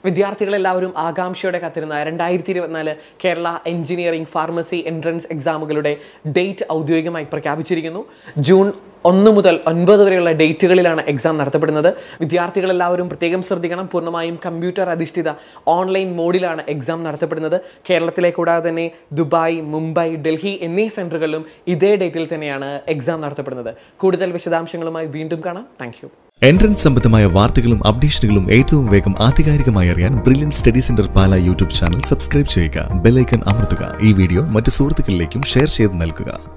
വിദ്യാർത്ഥികളെല്ലാവരും ആകാംക്ഷയോടെ കാത്തിരുന്ന രണ്ടായിരത്തി ഇരുപത്തിനാല് കേരള എഞ്ചിനീയറിംഗ് ഫാർമസി എൻട്രൻസ് എക്സാമുകളുടെ ഡേറ്റ് ഔദ്യോഗികമായി പ്രഖ്യാപിച്ചിരിക്കുന്നു ജൂൺ ഒന്ന് മുതൽ ഒൻപത് വരെയുള്ള ഡേറ്റുകളിലാണ് എക്സാം നടത്തപ്പെടുന്നത് വിദ്യാർത്ഥികളെല്ലാവരും പ്രത്യേകം ശ്രദ്ധിക്കണം പൂർണ്ണമായും കമ്പ്യൂട്ടർ അധിഷ്ഠിത ഓൺലൈൻ മോഡിലാണ് എക്സാം നടത്തപ്പെടുന്നത് കേരളത്തിലെ കൂടാതെ തന്നെ ദുബായ് മുംബൈ ഡൽഹി എന്നീ സെൻറ്ററുകളിലും ഇതേ ഡേറ്റിൽ തന്നെയാണ് എക്സാം നടത്തപ്പെടുന്നത് കൂടുതൽ വിശദാംശങ്ങളുമായി വീണ്ടും കാണാം താങ്ക് എൻട്രൻസ് സംബന്ധമായ വാർത്തകളും അപ്ഡേഷനുകളും ഏറ്റവും വേഗം ആധികാരികമായി അറിയാൻ brilliant study centre Pala YouTube channel subscribe ചെയ്യുക ബെലൈക്കൺ അമർത്തുക ഈ വീഡിയോ മറ്റ് സുഹൃത്തുക്കളിലേക്കും ഷെയർ ചെയ്ത് നൽകുക